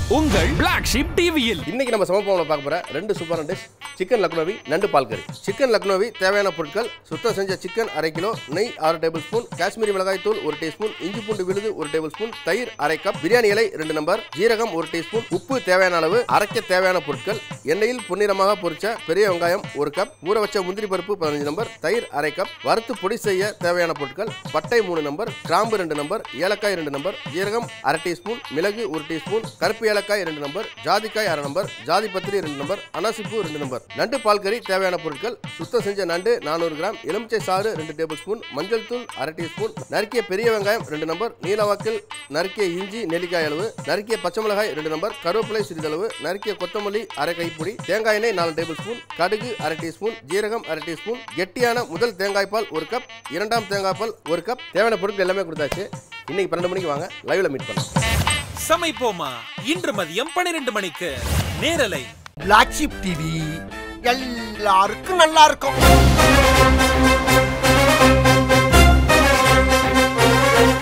உங்கள் black ship டிவியில் இன்னைக்கு நம்ம சமப்பவங்களை பார்க்க போற ரெண்டு சூப்பரான டிஷ் சிக்கன் லக்னோவி நண்டு பால் கறி சிக்கன் லக்னோவி தேவையான பொருட்கள் சுத்தம் செஞ்ச சிக்கன் அரை கிலோ நெய் ஆறு டேபிள் ஸ்பூன் காஷ்மீரி மிளகாய் தூள் ஒரு டீஸ்பூன் இஞ்சி பூண்டு விழுது ஒரு டேபிள் ஸ்பூன் தயிர் அரை கப் பிரியாணி இலை ரெண்டு நம்பர் ஜீரகம் ஒரு டீஸ்பூன் உப்பு தேவையான அளவு அரைக்க தேவையான பொருட்கள் எண்ணெயில் பொன்னிறமாக பொரிச்ச பெரிய வெங்காயம் ஒரு கப் ஊற வச்ச முந்திரி பருப்பு பதினஞ்சு நம்பர் தயிர் அரை கப் வறுத்து பொடி செய்ய தேவையான பொருட்கள் பட்டை மூணு நம்பர் கிராம்பு ரெண்டு நம்பர் ஏலக்காய் ரெண்டு நம்பர் ஜீரகம் அரை டீஸ்பூன் மிளகு ஒரு டீஸ்பூன் கருப்பு ஏலக்காய் ரெண்டு நம்பர் ஜாதிக்காய் அரை நம்பர் ஜாதி பத்திரி ரெண்டு நம்பர் அனாசிப்பூ ரெண்டு நம்பர் நண்டு பால் கறி தேவையான பொருட்கள் சுத்தம் செஞ்ச நண்டு நானூறு கிராம் எலுமிச்சை சாறு ரெண்டு டேபிள் ஸ்பூன் மஞ்சள் தூள் அரை டீஸ்பூன் நறுக்கிய பெரிய வெங்காயம் ரெண்டு நம்பர் நீலவாக்கில் நறுக்கிய இஞ்சி நெல்லிக்காய் அளவு நறுக்கிய பச்சை மிளகாய் ரெண்டு நம்பர் கருவேப்பிலை சிறிதளவு நறுக்கிய கொத்தமல்லி அரை கைப்பிடி தேங்காய் எண்ணெய் நாலு டேபிள் ஸ்பூன் கடுகு அரை டீஸ்பூன் ஜீரகம் அரை டீஸ்பூன் கெட்டியான முதல் தேங்காய் பால் ஒரு கப் இரண்டாம் தேங்காய் பால் ஒரு கப் தேவையான பொருட்கள் எல்லாமே கொடுத்தாச்சு இன்னைக்கு பன்னெண்டு மணிக்கு வாங்க லைவ்ல மீட் பண்ணலாம் சமைப்போமா இன்று மதியம் பன்னிரண்டு மணிக்கு நேரலை பிளாக் ஷிப் டிவி எல்லாருக்கும் நல்லா இருக்கும்